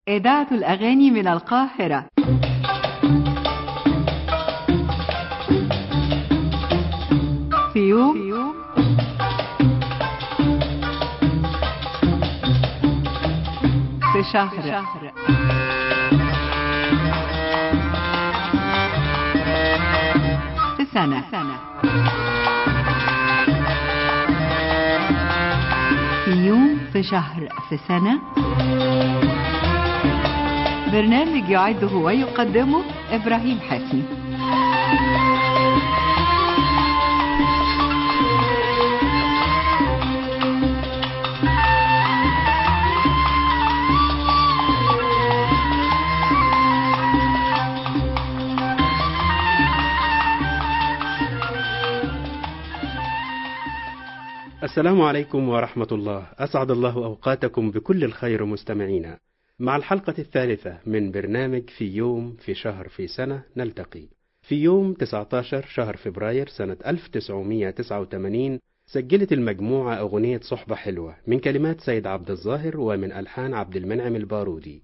إذاعة الأغاني من القاهرة في يوم في شهر في سنة في يوم في شهر في سنة برنامج يعده ويقدمه إبراهيم حسني السلام عليكم ورحمة الله أسعد الله أوقاتكم بكل الخير مستمعينا مع الحلقة الثالثة من برنامج في يوم في شهر في سنة نلتقي في يوم 19 شهر فبراير سنة 1989 سجلت المجموعة أغنية صحبة حلوة من كلمات سيد عبد الظاهر ومن ألحان عبد المنعم البارودي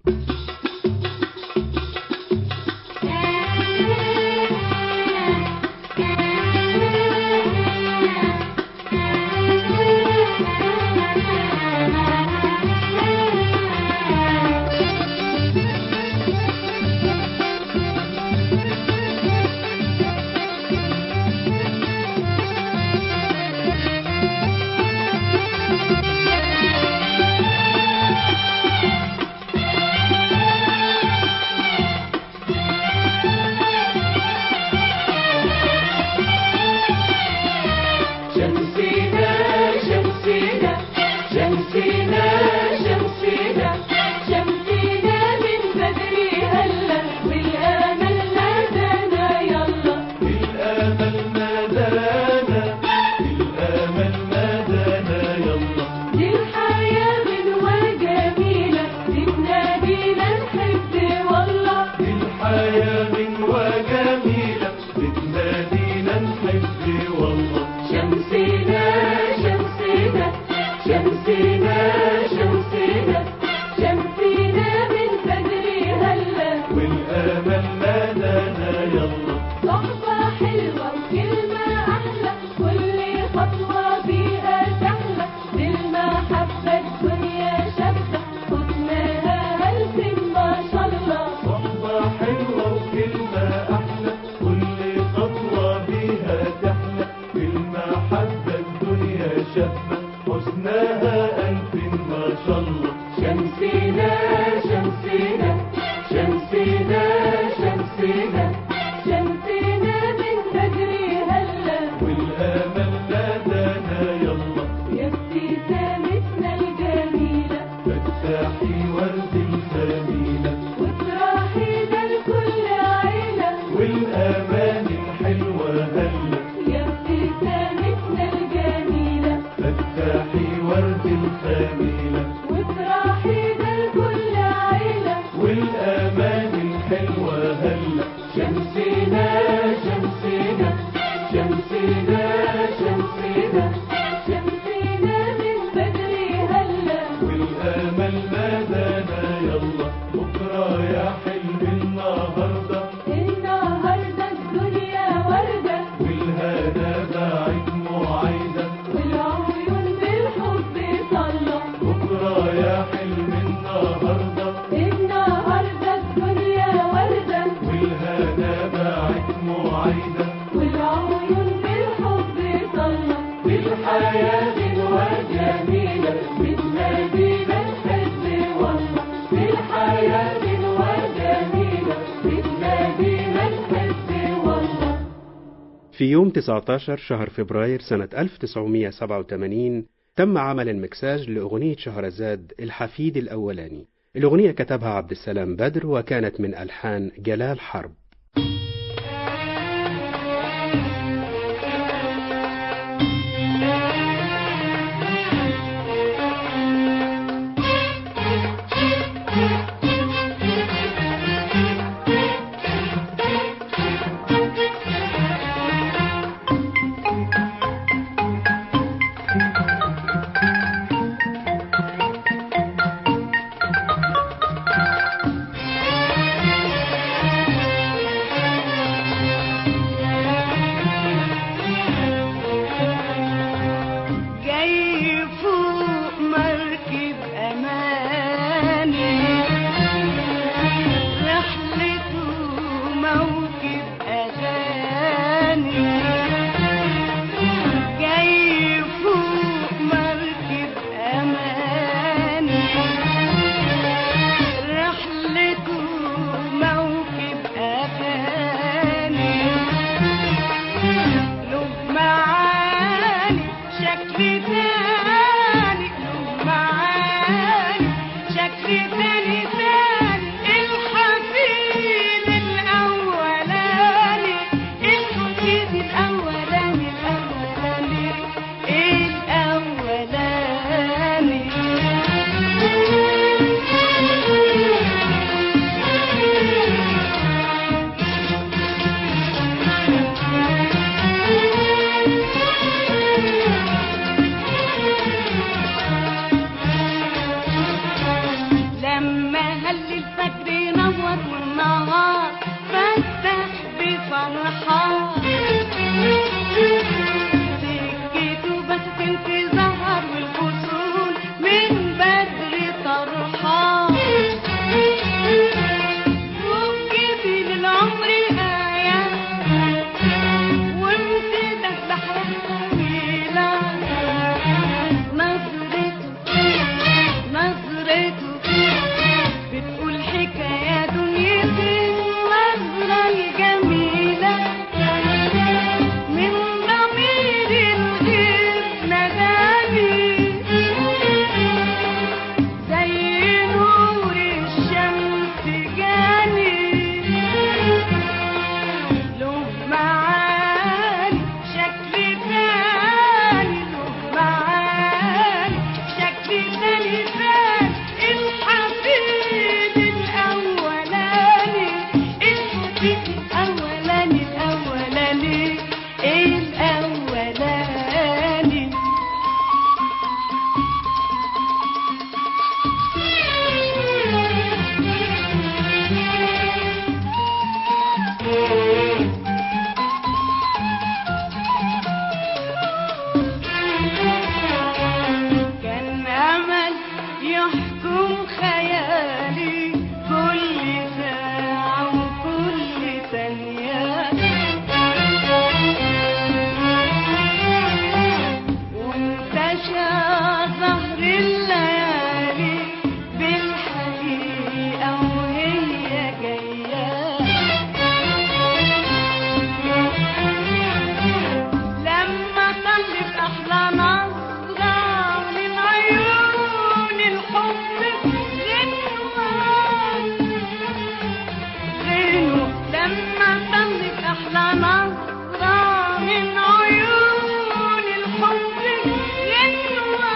شمسنا شمسنا شمسنا شمسنا شمسنا من بدري هلا والامل نادانا يلا الامل نادانا الامل نادانا يلا دي الحياه غنوه جميله بتنادينا نحب والله الحياة غنوة جميلة بتنادينا نحب والله شمسنا شمسنا شمسنا شمسنا شمسنا من بدري هلا والامل نادانا يلا صحبة حلوة وكلمة أحلى كل خطوة بيها سهلة بالمحبة الدنيا شابة حسنها ألف ما شاء الله صحبة حلوة وكلمة أحلى كل خطوة بيها تحلى بالمحبة الدنيا شابة حسنها ألف ما شاء الله شمسنا شمسنا شمسنا شمسنا شمسنا من بدري هلا والامل نادانا يلا يا ابتسامتنا الجميلة فتاحي ورد الجميلة وافرحي ده لكل عيلة والأمان الحلوة هلا يا ابتسامتنا الجميلة فتاحي ورد الخميلة وافرحي ده لكل عيلة والأمان الحلوة هلا شمسنا شمسنا شمسنا شمسنا شمسنا من بدري هلا والأمل نادانا يلا بكرة يا حلم النهاردة النهاردة الدنيا وردة والهنا باعت معايدة والعيون بالحب صلى بكرة يا حلم النهاردة النهاردة الدنيا وردة والهنا باعت معايدة والعيون بالحب صلى الحياة غنوة جميلة بتنادينا نحب والله الحياة غنوة جميلة بتنادينا نحب والله في يوم 19 شهر فبراير سنة 1987 تم عمل المكساج لأغنية شهرزاد الحفيد الأولاني الأغنية كتبها عبد السلام بدر وكانت من ألحان جلال حرب تاني تاني الحفيد الأولاني الحفيد الأولاني الأولاني الأولاني لما هل الفجر نور والنهار فتح بفرحة سكته بس انت ظهر والغصون من بدر طرحة وجبي للعمر آية وامتدت بحياة طويلة نظرته نظرته بتقول حكاية دنيتي النظرة الجميلة من ضمير الغيب ناداني زي نور الشمس جاني له معاني شكل تاني له معاني شكل تاني تاني الحفيد الأولاني الحفيد الأولاني الأولاني الأولاني كان أمل يحكم خيالي كل ساعة وكل ثانية وانتشى ظهر الليالي بالحقيقة وهي جاية لما طلب أحلى نظرة من عيون الحب غنوة غنوة لما طلب أحلى نظرة من عيون الحب غنوة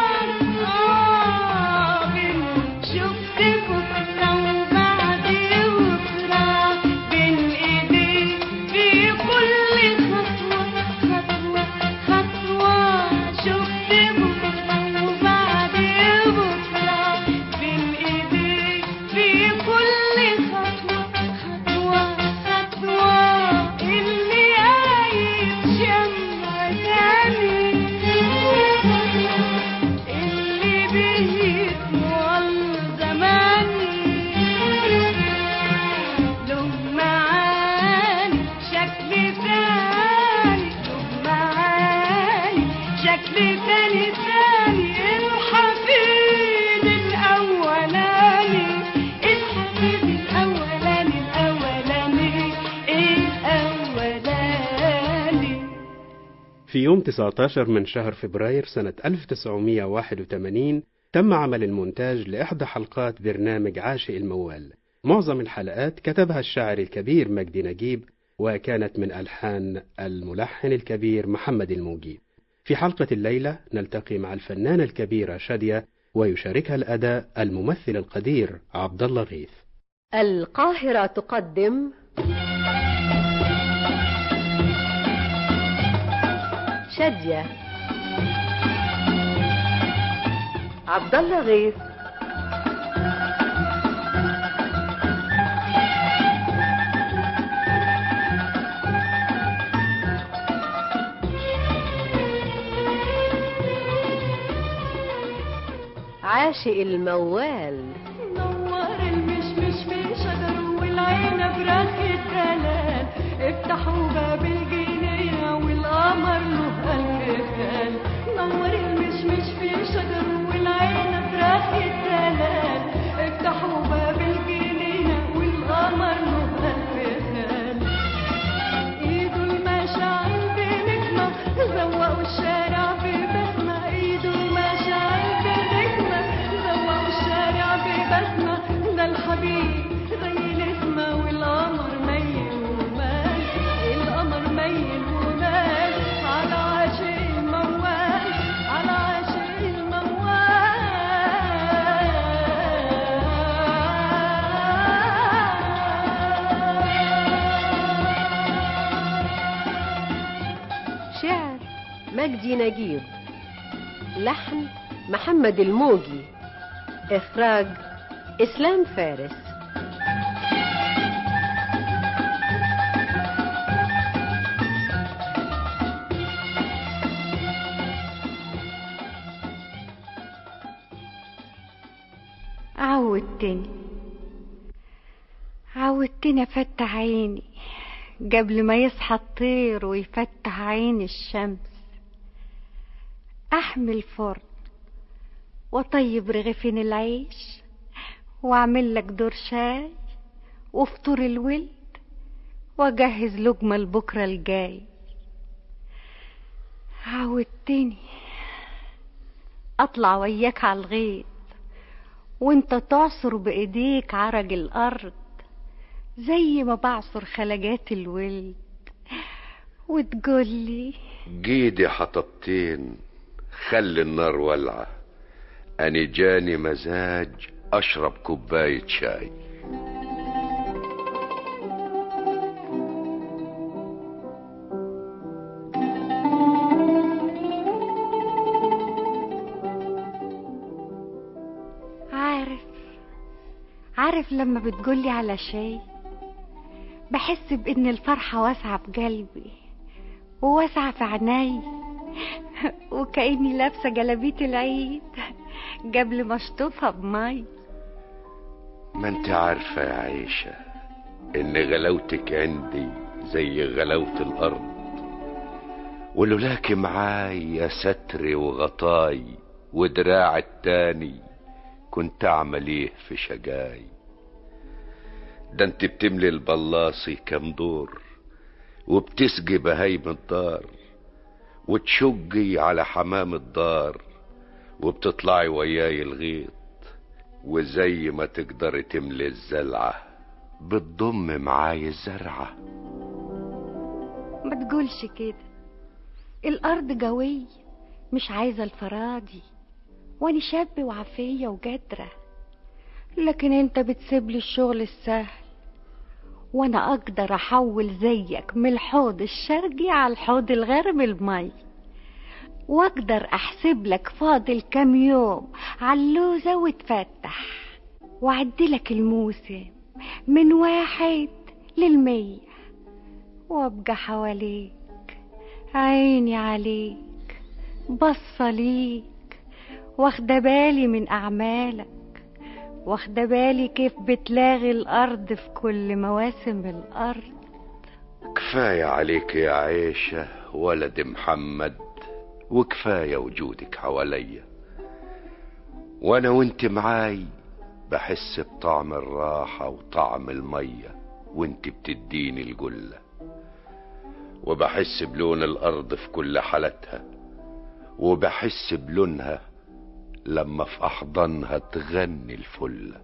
آه غنوة شفت بكرة وبعد بكرة بين إيدي في كل خطوة خطوة خطوة شفت بكرة وبعد بكرة بين إيدي في كل خطوة خطوة خطوة اللي عايش شمع تاني اللي بيطول زماني له معاني شكل تاني له معاني شكل تاني تاني الحفيد الأولاني الحفيد الأولاني الأولاني الأولاني في يوم 19 من شهر فبراير سنة 1981 تم عمل المونتاج لإحدى حلقات برنامج عاشق الموال معظم الحلقات كتبها الشاعر الكبير مجدي نجيب وكانت من ألحان الملحن الكبير محمد الموجي في حلقة الليلة نلتقي مع الفنانة الكبيرة شادية ويشاركها الأداء الممثل القدير عبد الله غيث القاهرة تقدم شادية عبد الله غيث عاشق الموال نور المشمش في شجر والعنب راخ الدلال افتحوا باب الجنينة والقمر له قلب خال نور المشمش في شجر والعنب راخ الدلال افتحوا باب الجنينة والقمر له قلب خال ايده المشاعل بنجمة زوقوا الشارع ببسمة ايده المشاعل بنجمة زوقوا الشارع ببسمة مجدي نجيب لحن محمد الموجي إخراج إسلام فارس عودتني عودتني افتح عيني قبل ما يصحى الطير ويفتح عين الشمس احمل فرن واطيب رغيفين العيش واعمل لك دور شاي وفطور الولد واجهز لقمة لبكرة الجاي عودتني اطلع وياك على الغيط وانت تعصر بايديك عرج الارض زي ما بعصر خلجات الولد وتقولي جيدي حطبتين خلي النار ولعة أنا جاني مزاج أشرب كوباية شاي عارف عارف لما بتقولي على شيء بحس بان الفرحة واسعة بقلبي وواسعة في عيني وكأني لابسة جلابية العيد قبل ما اشطفها بمي ما انت عارفة يا عيشة ان غلاوتك عندي زي غلاوة الارض ولولاك معاي يا ستري وغطاي ودراع التاني كنت اعمل ايه في شجاي ده انت بتملي البلاصي كام دور وبتسقي بهايم الدار وتشجي على حمام الدار وبتطلعي وياي الغيط وزي ما تقدري تملي الزلعة بتضم معاي الزرعة ما تقولش كده الارض قوية مش عايزة الفراضي وانا شاب وعافية وجدرة لكن انت بتسيبلي الشغل السهل وانا اقدر احول زيك من الحوض الشرقي على الحوض الغربي المي واقدر احسب لك فاضل كام يوم على اللوزة وتفتح واعدلك الموسم من واحد للمية وابقى حواليك عيني عليك بصة ليك واخدة بالي من أعمالك واخدة بالي كيف بتلاغي الأرض في كل مواسم الأرض كفاية عليك يا عيشة ولد محمد وكفاية وجودك حواليا وانا وانت معاي بحس بطعم الراحة وطعم المية وانت بتديني الجلة وبحس بلون الارض في كل حالتها وبحس بلونها لما في احضانها تغني الفله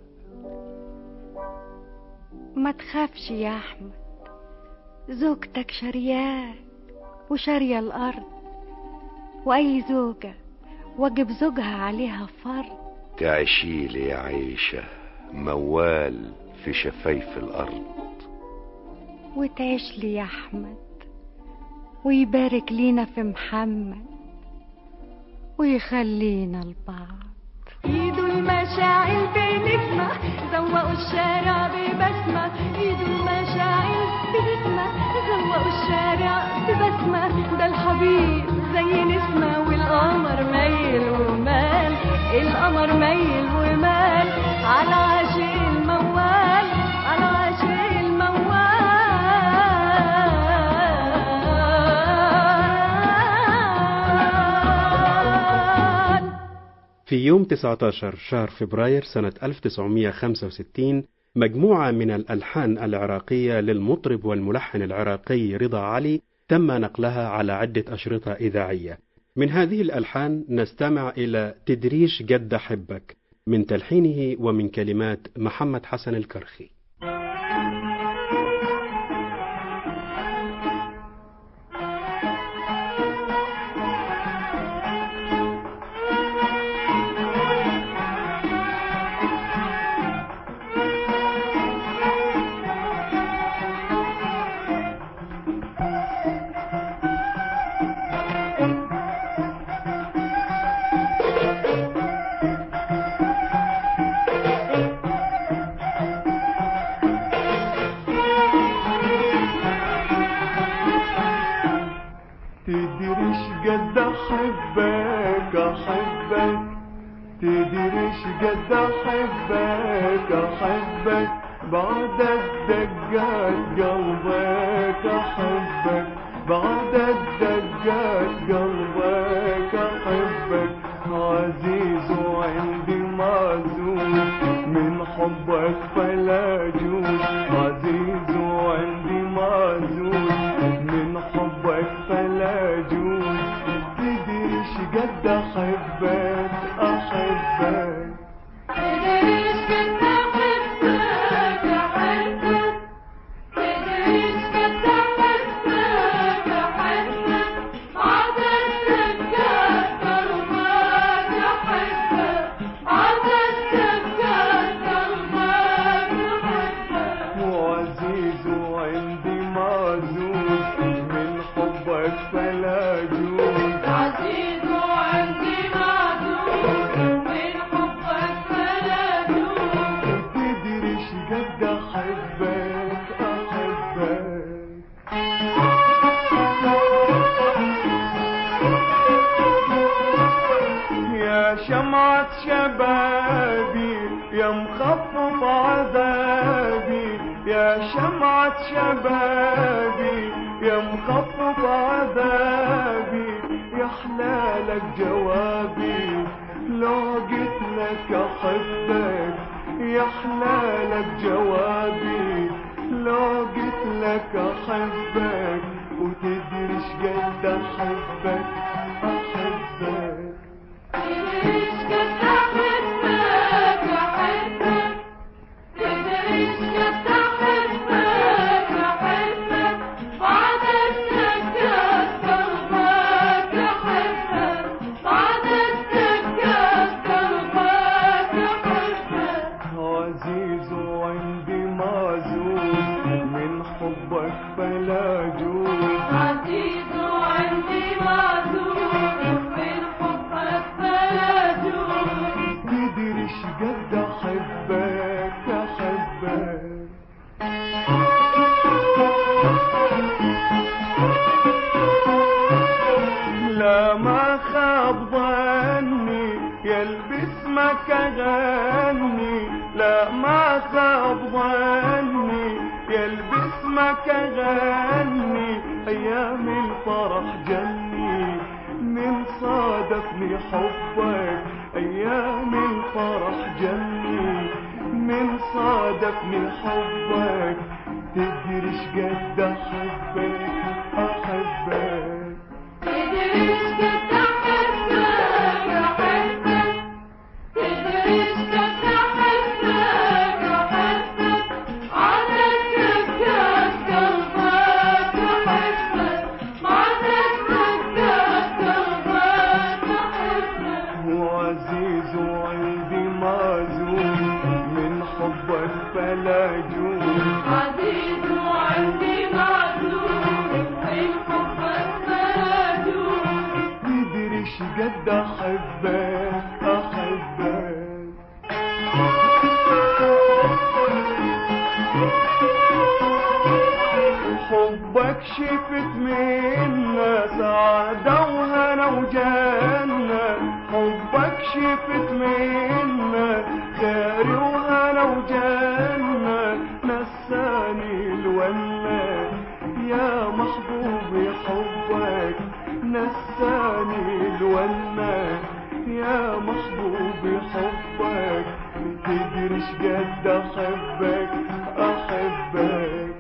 ما تخافش يا أحمد زوجتك شرياك وشارية الأرض وأي زوجة واجب زوجها عليها فرض تعيشيلي يا عيشة موال في شفايف الأرض وتعيش لي يا أحمد ويبارك لينا في محمد ويخلينا لبعض ايدوا المشاعل بنسمة زوقوا الشارع ببسمة ايدوا المشاعل بنسمة زوقوا الشارع ببسمة ده الحبيب زي نسمة والقمر ميل ومال القمر ميل ومال على عاشق الموال على عاشق الموال في يوم 19 شهر فبراير سنة 1965 مجموعة من الألحان العراقية للمطرب والملحن العراقي رضا علي تم نقلها على عدة أشرطة إذاعية من هذه الألحان نستمع إلى تدريش جد حبك من تلحينه ومن كلمات محمد حسن الكرخي قد احبك احبك بعد الدقات قلبك احبك بعد الدقات قلبك احبك عزيز وعندي معزول من حبك فلا جود عزيز وعندي معزول من حبك فلا جود تدريش قد احبك احبك وعزيز وعندي معزول من حبك فلا جود تدريش قد احبك احبك يا شمعة شبابي يا مخفف عذابي يا شمعة شبابي يا مخفف عذابي يا حلالك جوابي لو قلت لك احبك يا حلالك جوابي لو قلت لك احبك وتدريش قد احبك احبك عزيز وعندي معزول من حبك فلا جود تدريش قد احبك احبك لا ما خاب ظني يلبس مك اغني لا ما خاب ظني يلبس مك اغني ايام الفرح جني من صادفني حبك ايام الفرح جني من صادفني حبك تدريش قد احبك احبك وعزيز وعندي معزول من حبك فلا جود تدريش قد احبك احبك حبك شفت منا سعادة وهنا وجنة حبك شفت منا خير وهنا وجنة نساني الونة يا محبوبي حبك نساني الونة يا محبوبي حبك تدريش قد احبك احبك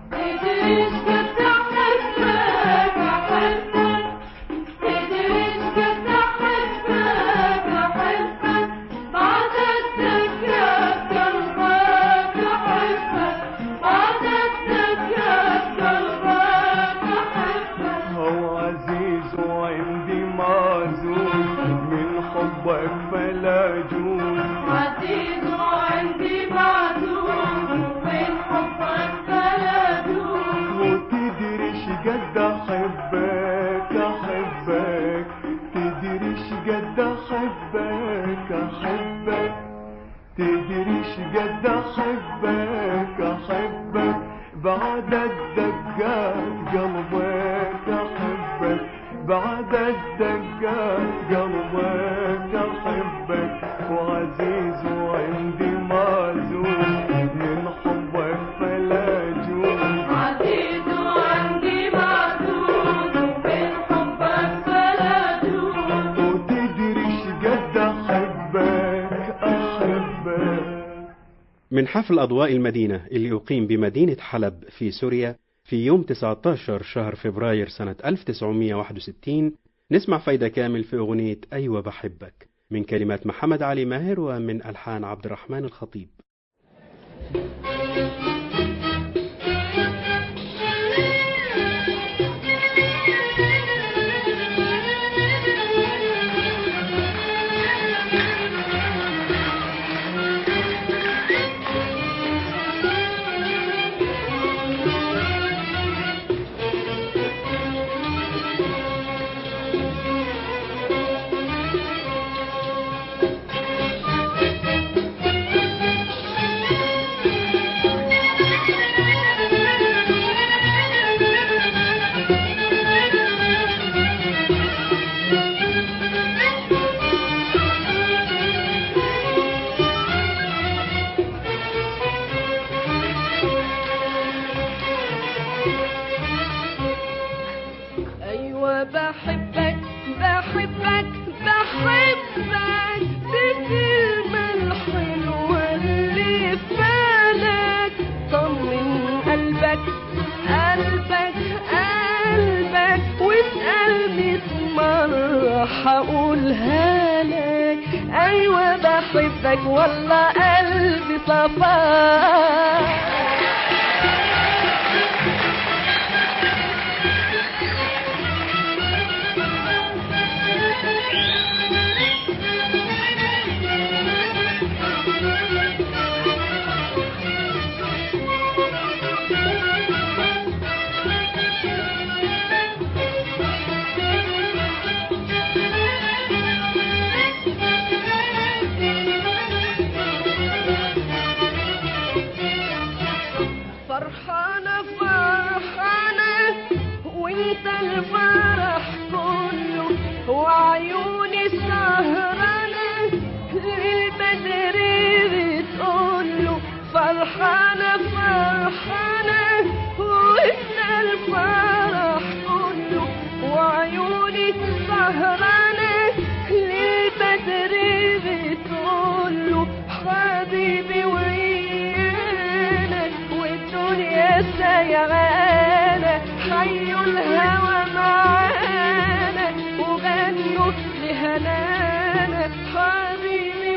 هو عزيز وعندي معزول من حبك فلا جود وتدريش قد احبك احبك تدريش قد احبك احبك تدريش قد احبك احبك بعد الدقات قلبك احبك بعد الدقات قلبك احبك وعزيز من حفل أضواء المدينة اللي أقيم بمدينة حلب في سوريا في يوم 19 شهر فبراير سنة 1961 نسمع فايدة كامل في أغنية أيوة بحبك من كلمات محمد علي ماهر ومن ألحان عبد الرحمن الخطيب أيوة بحبك بحبك بحبك بالكلمة الحلوة اللي في بالك طمن قلبك قلبك قلبك واسألني مرة هقولها لك أيوة بحبك والله قلبي صفاك فرحانة فرحانة وانت الفرح كله وعيوني سهرانة للبدر بتقوله فرحانة فرحانة وانت الفرح كله وعيوني سهرانة للبدر بتقوله حبيبي ويانا والدنيا سيغانا حيوا الهوى معانا وغنوا لهنانا حبيبي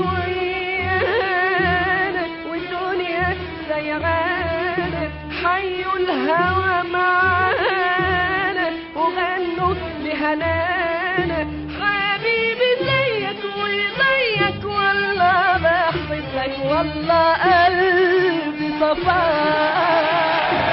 ويانا والدنيا سيغانا حيوا الهوى معانا وغنوا لهنانا حبيبي زيك وزيك والله بحبك والله قلبي صفاك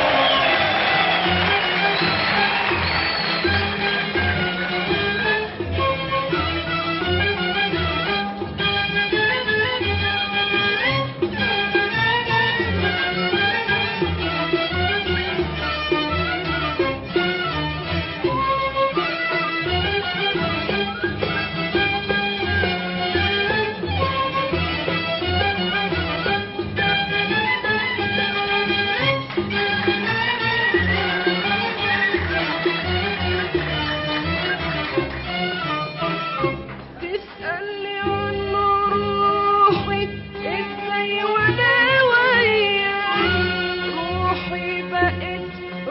تسألني عن روحي ازاي وانا وياك روحي بقت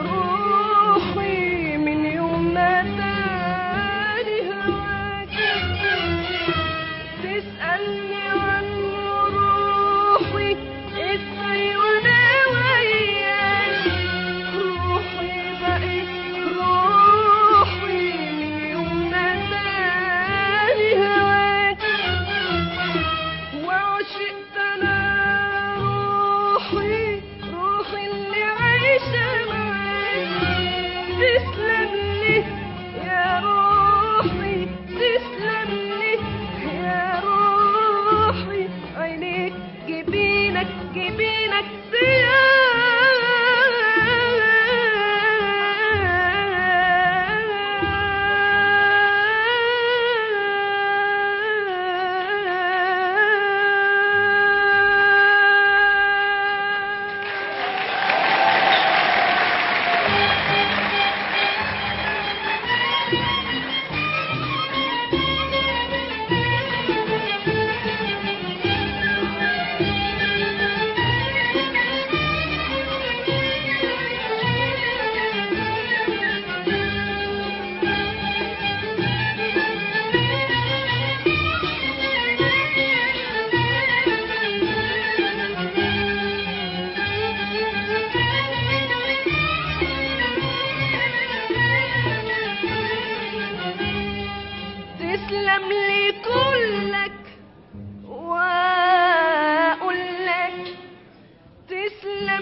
روحي من يوم ما تاني هواك تسألني عن روحي ازاي وانا وياك روحي بقت روحي من يوم ما تاني هواك وعشقت انا روحي روحي اللي عايشة معاك تسلم لي يا روحي تسلم لي يا روحي عينيك جبينك جبينك ضياء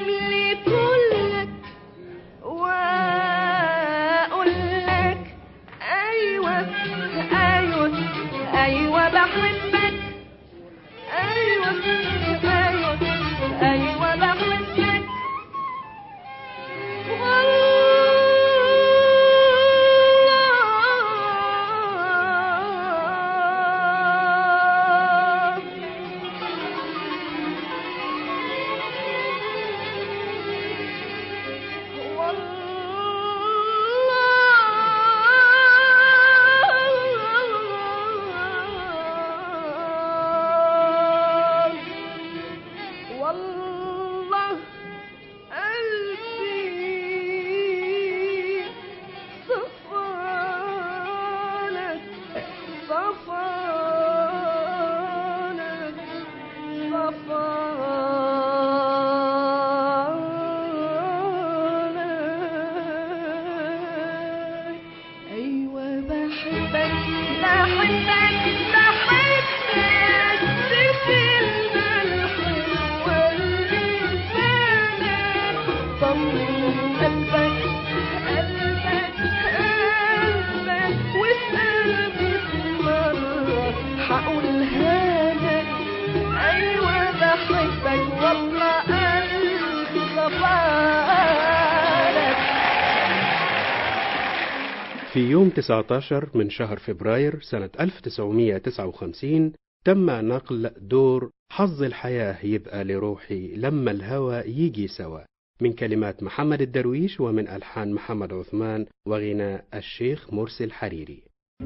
أملي كلك وأقول لك أيوة أيوة أيوة بحبك أيوة أيوة أيوة بحبك والله والله قلبي صفالك صفالك صفالك أيوة بحبك بحبك بحبك بكلمة الحلوة اللي فعلا طمن قلبك قلبك قلبك واسأل بس مرة حقولها لك أيوة بحبك والله قلبي صفالك في يوم 19 من شهر فبراير سنة 1959 تم نقل دور حظ الحياة يبقى لروحي لما الهوى يجي سوا من كلمات محمد الدرويش ومن ألحان محمد عثمان وغناء الشيخ مرسي الحريري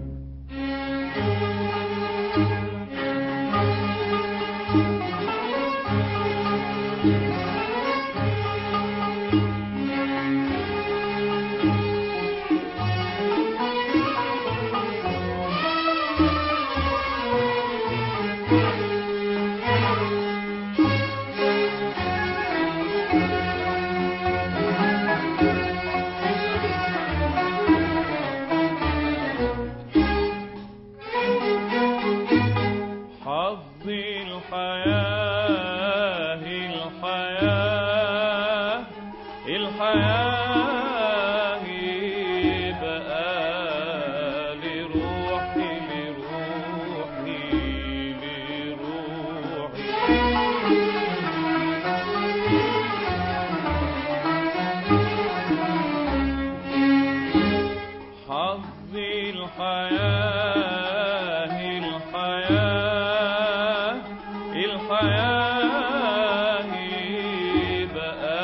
حظ الحياة الحياة الحياة يبقى لروحي لروحي لروحي حظ الحياة الحياة الحياة يبقى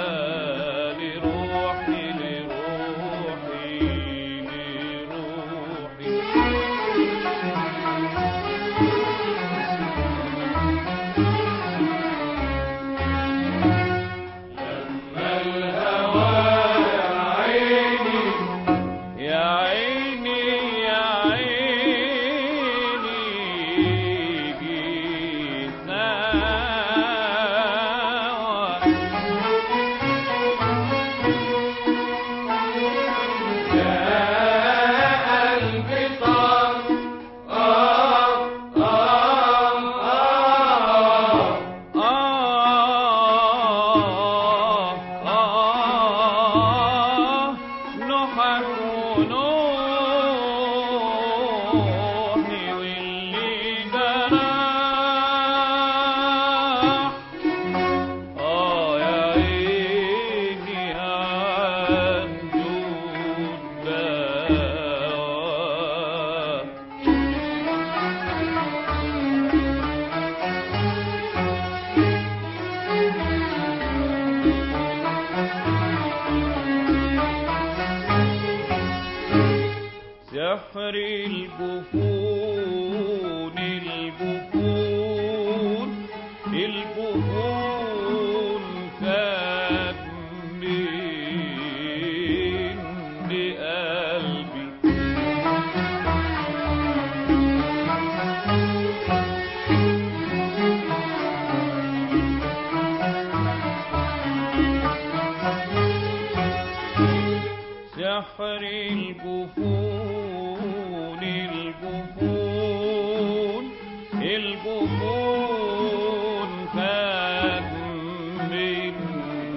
لروحي لروحي لروحي يا عيني يا عيني جينا يا قلبي طار آه آه آه آه آه نحر ونوحي واللي جراح آه يا عيني عنده الدواء سحر الجفون الجفون الجفون كان من بقلبي سحر الجفون الجفون الجفون كان من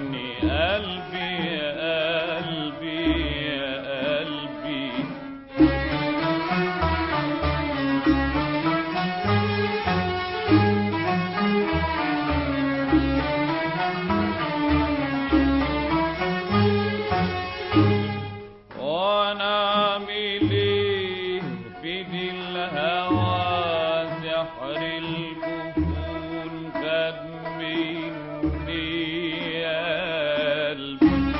قلبي يا قلبي يا قلبي وانا اعمل ايه في دي الهوى سحر الجفون خد مني يا قلبي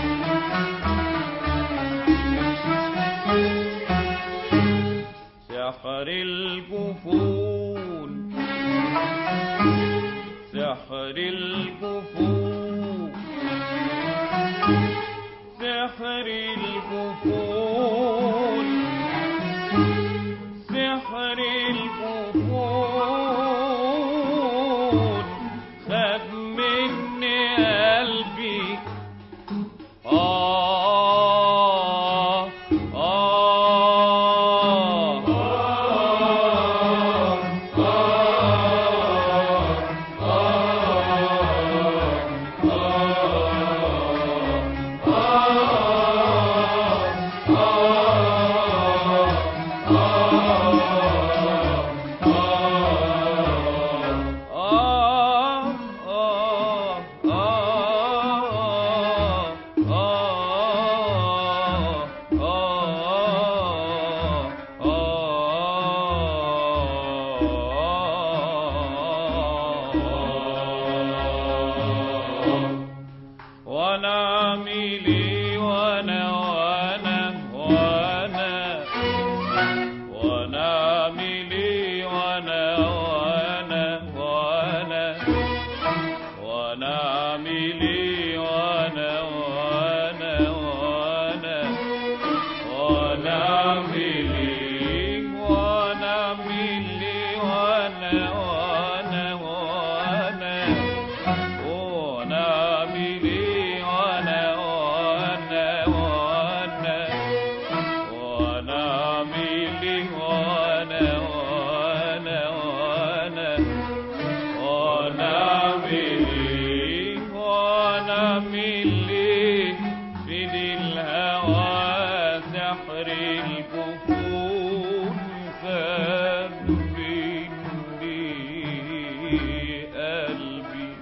سحر الجفون سحر الجفون سحر الجفون سحر الجفون خد مني قلبي آه آه وانا عميلي وانا وانا وانا وانا عميلي وانا وانا وانا وانا عميلي وانا وانا وانا وانا عميلي وانا عميلي وانا وانا وانا وانا عميلي وانا وانا وانا وانا عميلي وانا وانا وانا وانا عميلي وانا عميلي في دي الهوى سحر الكفون خد مني قلبي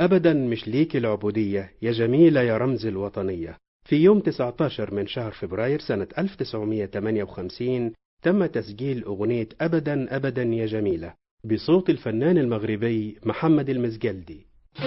أبدا مش ليك العبودية يا جميلة يا رمز الوطنية في يوم 19 من شهر فبراير سنة 1958 تم تسجيل أغنية أبدا أبدا يا جميلة بصوت الفنان المغربي محمد المزجلدي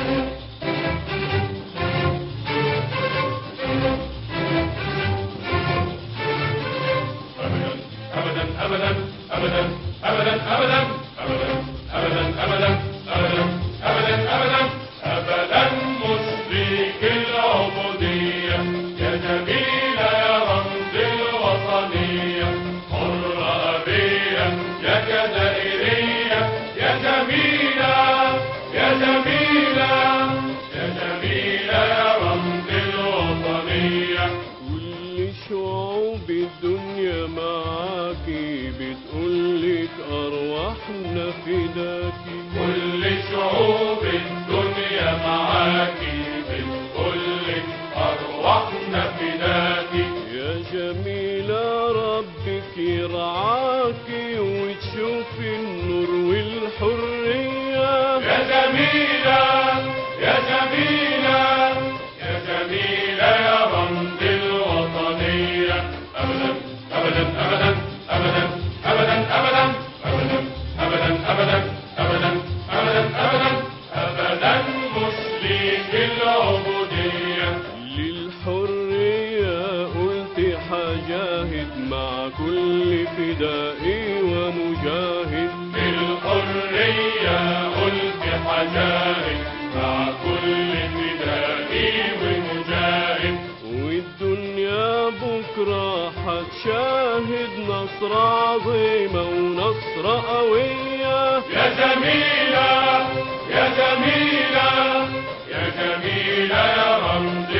أبدا أبدا أبدا أبدا أبدا أبدا أبدا أبدا أبدا أبدا أبدا أبدا مشرك العبودية يا جميلة يا رمز الوطنية حرة أبية يا جزائرية يا جميلة يا جميلة يا جميلة يا رمز الوطنية كل شعوب الدنيا معاكي بتقولك أرواحنا فداكي كل شعوب الدنيا معاكي بتقولك أرواحنا فداكي يا جميلة ربك يرعاكي وتشوفي النور والحرية يا جميلة يا جميلة يا جميلة يا رمز الوطنية أبدا أبدا أبدا أبدا أبدا أبدا أبدا أبدا أبدا أبدا أبدا أبدا أبدا مشرك العبودية للحرية قلت حجاهد مع كل فدائي ومجاهد الحرية قلت حجاري مع كل فدائي ومجاهد والدنيا بكرة هتشاهد نصر عظيمة ونصر قوية يا جميلة يا جميلة يا جميلة يا رمز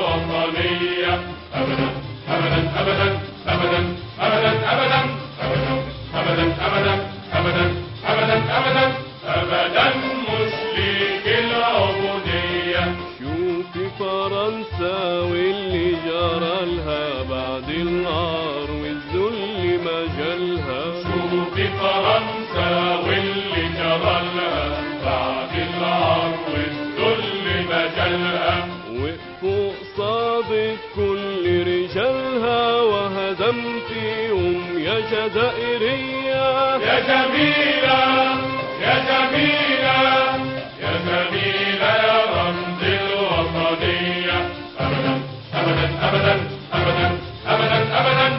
الوطنية أبدا أبدا أبدا أبدا أبدا أبدا أبدا أبدا أبدا أبدا أبدا أبدا مشرك العبودية شوفي فرنسا واللي جرى لها بعد النار والذل ما جالها شوفي فرنسا واللي جرى لها بعد العار والذل مجالها وقفوا قصادك كل رجالها وهزمتيهم يا جزائرية يا جميلة يا جميلة يا جميلة يا رمز الوطنية أبدا أبدا أبدا أبدا أبدا أبدا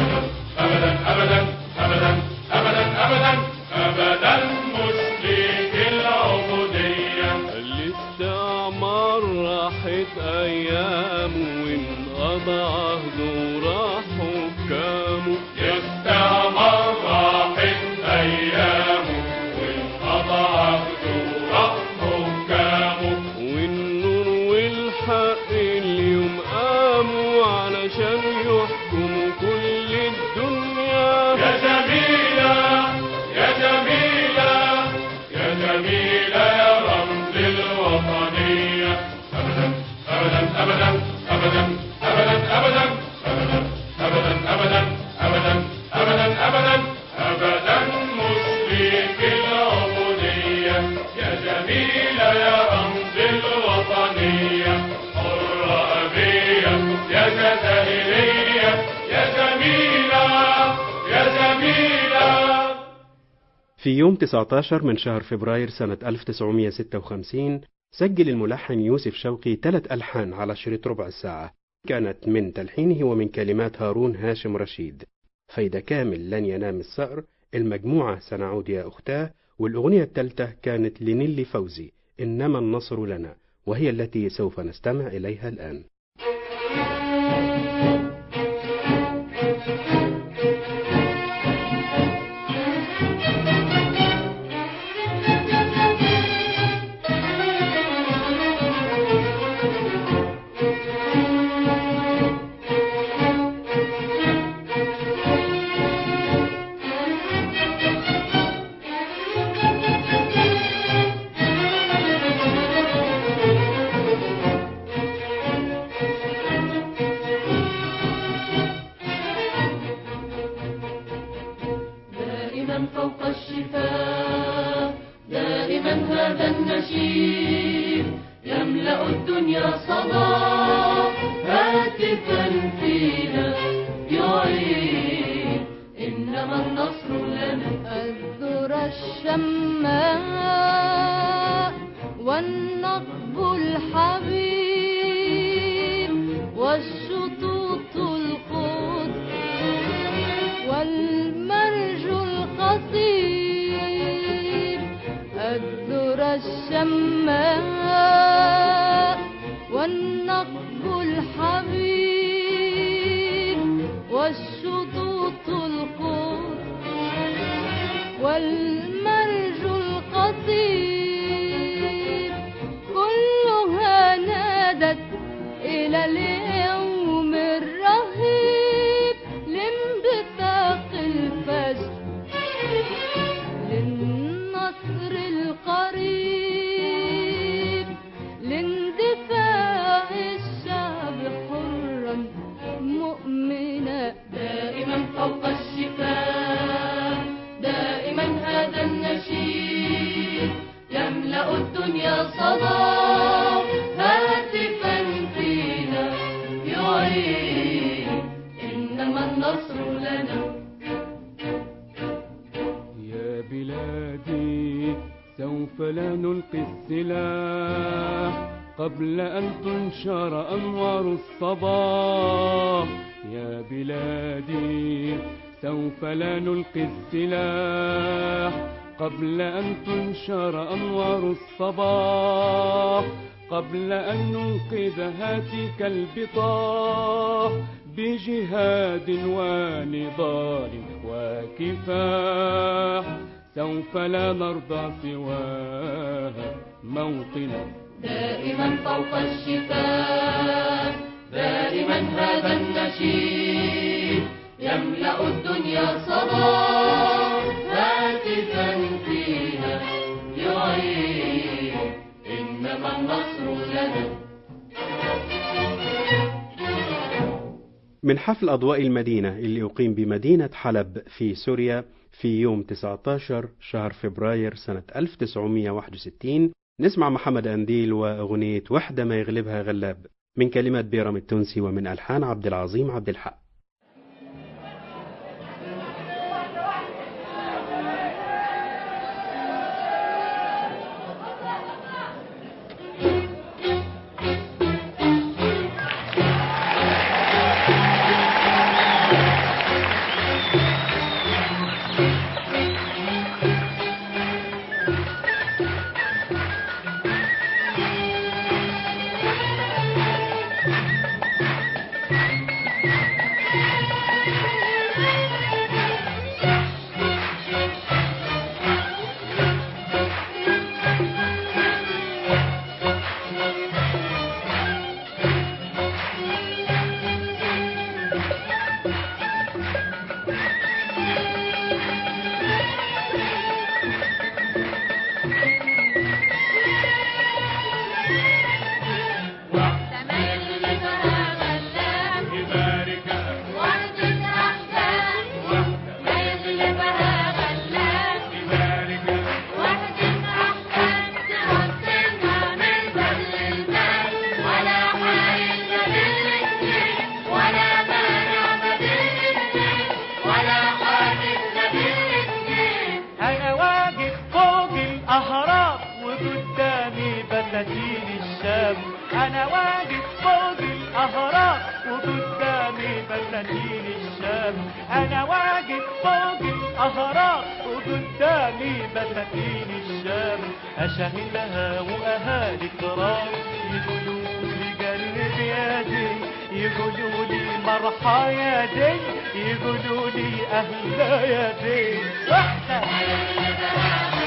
أبدا أبدا أبدا أبدا أبدا أبدا مشرك العبودية الاستعمار راحت أيام وانقضى عهده وراح حكامه يستعمر راحت أيامه وانقضى عهده راح حكامه والنور والحق اليوم قاموا علشان يحكموا كل الدنيا يا جميلة يا جميلة يا جميلة يا رمز الوطنية أبدا أبدا أبدا أبدا أبدا أبدا أبدا أبدا أبدا أبدا أبدا أبدا مشرك العبودية يا جميلة يا رمز الوطنية حرة أبية يا جزائرية يا جميلة يا جميلة في يوم 19 من شهر فبراير سنة 1956 سجل الملحن يوسف شوقي ثلاث ألحان على شريط ربع الساعة كانت من تلحينه ومن كلمات هارون هاشم رشيد فايدة كامل لن ينام الصقر المجموعة سنعود يا أختاه والأغنية الثالثة كانت لنيلي فوزي إنما النصر لنا وهي التي سوف نستمع إليها الآن الشماء والنقب الحبيب والشطوط القدس والمرج القصير الذرى الشماء والنقب الحبيب والشطوط القدس والمرج القصير كلها نادت إلى اليوم الرهيب لانبثاق الفجر للنصر القريب لاندفاع الشعب حرا مؤمنا دائما فوق الشفاه دائما هذا النشيد يملأ الدنيا صلاة هاتفا فينا يعيد إنما النصر لنا يا بلادي سوف لا نلقي السلاح قبل أن تنشر أنوار الصباح يا بلادي سوف لا نلقي السلاح قبل أن تنشر أنوار الصباح قبل أن ننقذ هاتك البطاح بجهاد ونضال وكفاح سوف لا نرضى سواها موطنا دائما فوق الشفاه دائما هذا النشيد يملأ الدنيا صلاة هاتفا فيها يعيد إنما النصر لنا من حفل أضواء المدينة اللي أقيم بمدينة حلب في سوريا في يوم 19 شهر فبراير سنة 1961 نسمع محمد أنديل وأغنية وحدة ما يغلبها غلاب من كلمات بيرم التونسي ومن ألحان عبد العظيم عبد الحق انا واقف فوق الاهرام وقدامي بساتين الشام انا واقف فوق الاهرام وقدامي بساتين الشام انا واقف فوق الاهرام وقدامي بساتين الشام اشاهدها واهالي كرام يقولوا لي قلب يا دي يقولوا لي مرحى يا دي يقولوا لي اهلا يا دي وحده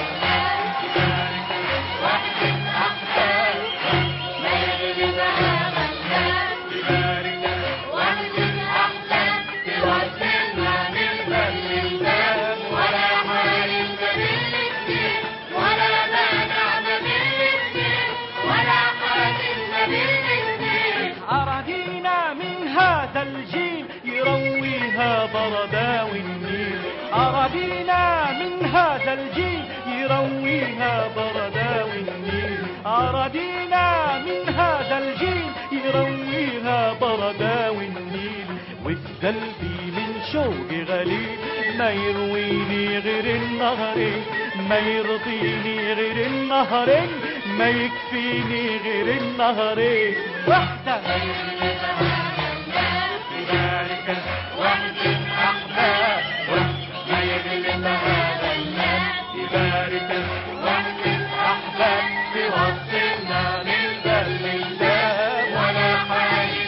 أراضينا من هذا الجيل يرويها برداوي النيل أراضينا من هذا الجيل يرويها برداوي النيل أراضينا من هذا الجيل يرويها برداوي النيل وفي قلبي من شوق غليل ما يرويني غير النهرين ما يرضيني غير النهرين ما يكفيني غير النهرين واحدة باركة وحدة أحباب ما يغلب هذا الناس باركة وحدة أحباب في وسطنا من بل الباب ولا حاجة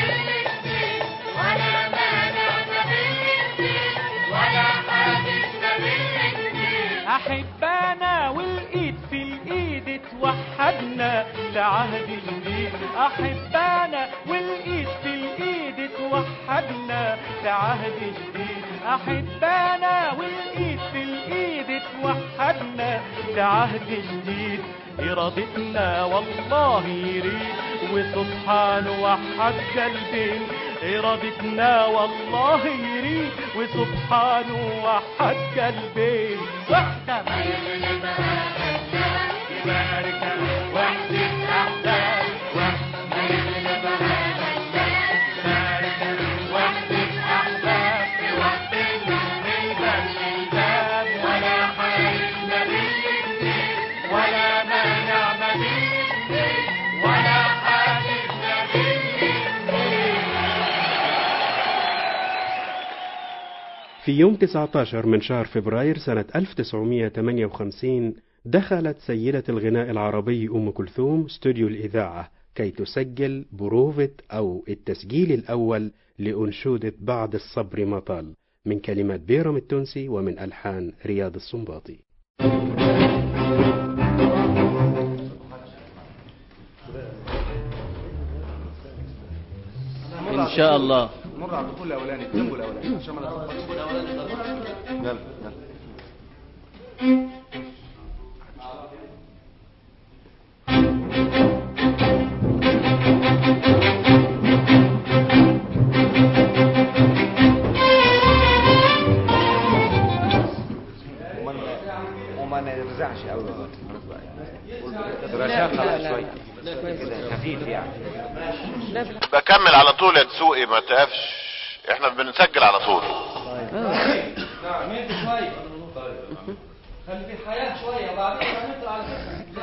ولا مانع بالكثير ولا حادث بالكثير أحبانا والإيد في الإيد توحدنا لعهد جديد أحبانا والإيد في الإيد توحدنا لعهد جديد أحبانا والإيد في الإيد توحدنا لعهد جديد إرادتنا والله يريد وسبحانه وحد قلبين إرادتنا والله يريد وسبحانه وحد قلبين وحدة ما يغلب هذا الناس باركة وحدة أحباب وحدة ما يغلب هذا الناس باركة وحدة أحباب في وقتنا من بل الباب ولا حاجة بالكثير ولا مانع ما بالكثير ولا حاجة بالكثير في يوم 19 من شهر فبراير سنة 1958 دخلت سيدة الغناء العربي أم كلثوم استوديو الإذاعة كي تسجل بروفة أو التسجيل الأول لأنشودة بعد الصبر مطال من كلمات بيرم التونسي ومن ألحان رياض السنباطي ان شاء الله مر على الدخول الاولاني التمبو الاولاني عشان ما نتلخبطش يلا يلا وما نرزعش قوي رشاقة شوية كده خفيف يعني بكمل على طول يا دسوقي ما تقفش احنا بنسجل على طول عملت شوية خلي في حياة شوية وبعدين هنطلع على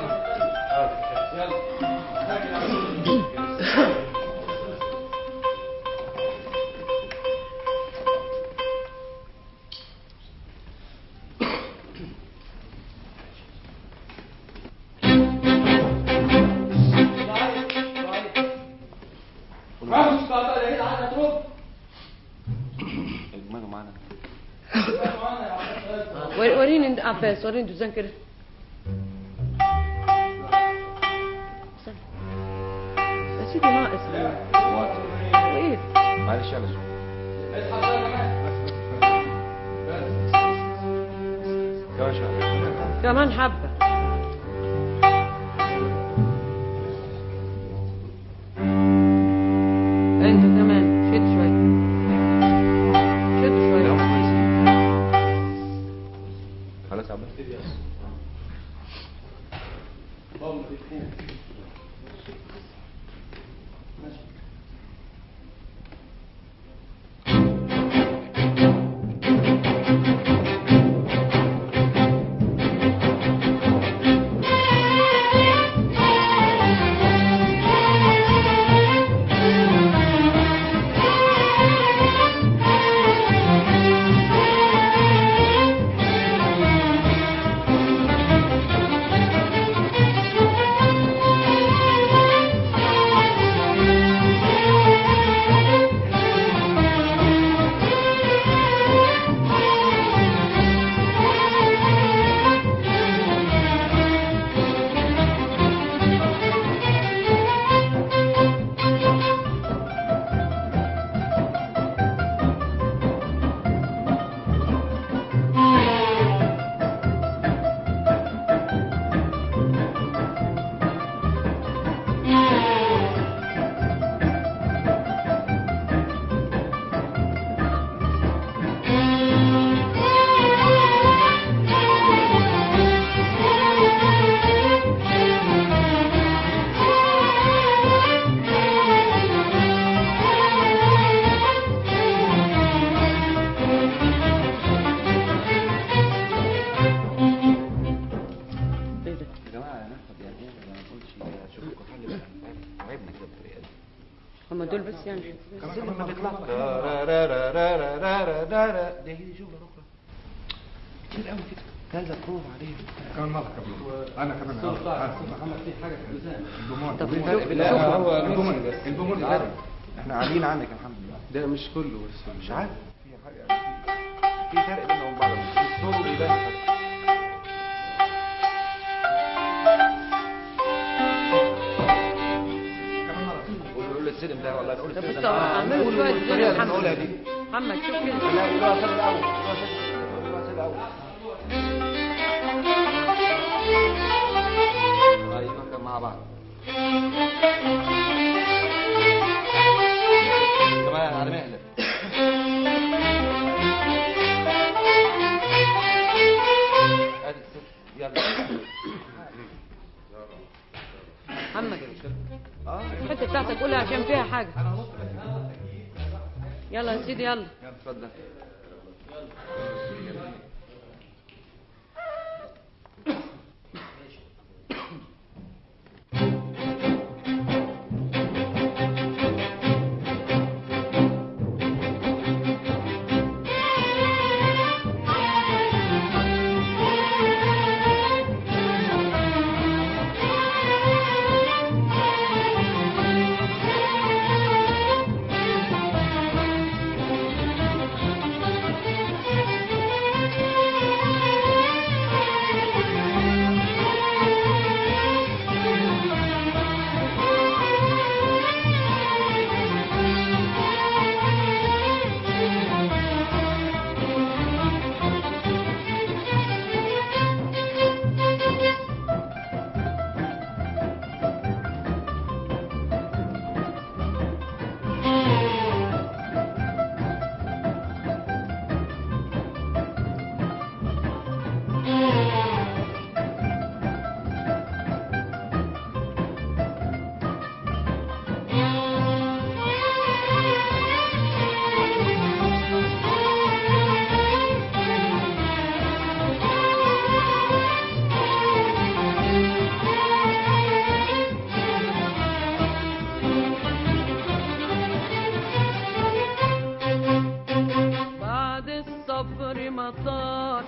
ور- وريني انت عباس وريني دوزان كده يا سيدي ناقص وايه معلش يلا شوف كمان شوية كمان حبه انت كمان شد شويه شد شويه خلاص يا عباس يعني السلم ما بيطلعش را را را را را را را را را دي هي شغلة أخرى كتير قوي كده كذا بروف عليه كمان مرة كمان أنا كمان الصوت أه. بتاع محمد في حاجة في الميزان الجمهور طب في شوف- فرق بين شوف- هو الجمهور ميكسي بس الجمهور العربي. العربي احنا عاليين عنك الحمد لله ده مش كله بس مش عارف في حاجة في فرق بيننا وبين بعض الصوت بيبان فرق. كمان مرة قول له السلم ده ولا نقول طب السلم بص ده اعملوا قول شوية الطريقة زي اللي بنقولها دي محمد شوف كده لا قولوها سلم الأول قولوها سلم قولوها سلم الأول أيوة كان مع بعض كمان على مهلك ادي الست يلا محمد اه الحتة بتاعتك قولها عشان فيها حاجة يلا يا سيدي يلا اتفضل بعد الصبر مطار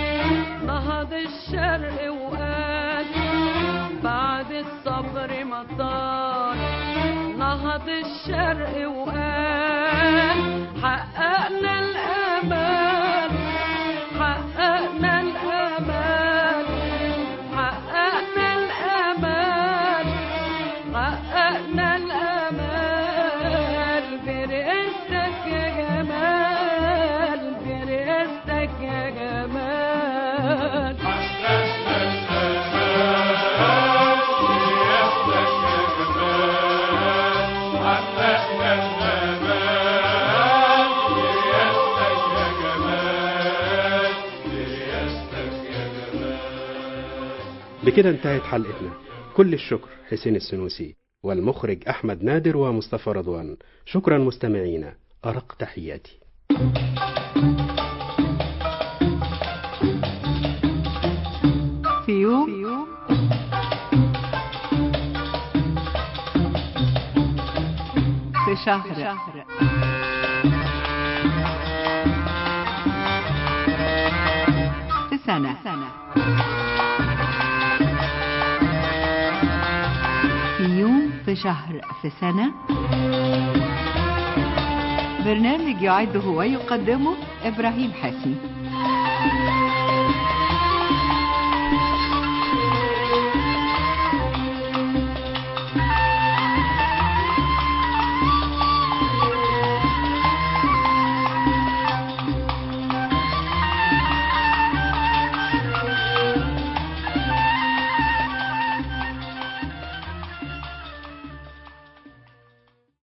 نهض الشرق وقال بعد الصبر مطار نهض الشرق وقال حققنا الأمان حققنا الأمان حققنا الأمان حققنا الأمال برئاستك يا جمال برئاستك يا جمال بكده انتهت حلقتنا كل الشكر حسين السنوسي والمخرج أحمد نادر ومصطفى رضوان شكرا مستمعينا أرق تحياتي في يوم في شهر في سنة في يوم في شهر في سنة برنامج يعده ويقدمه إبراهيم حسني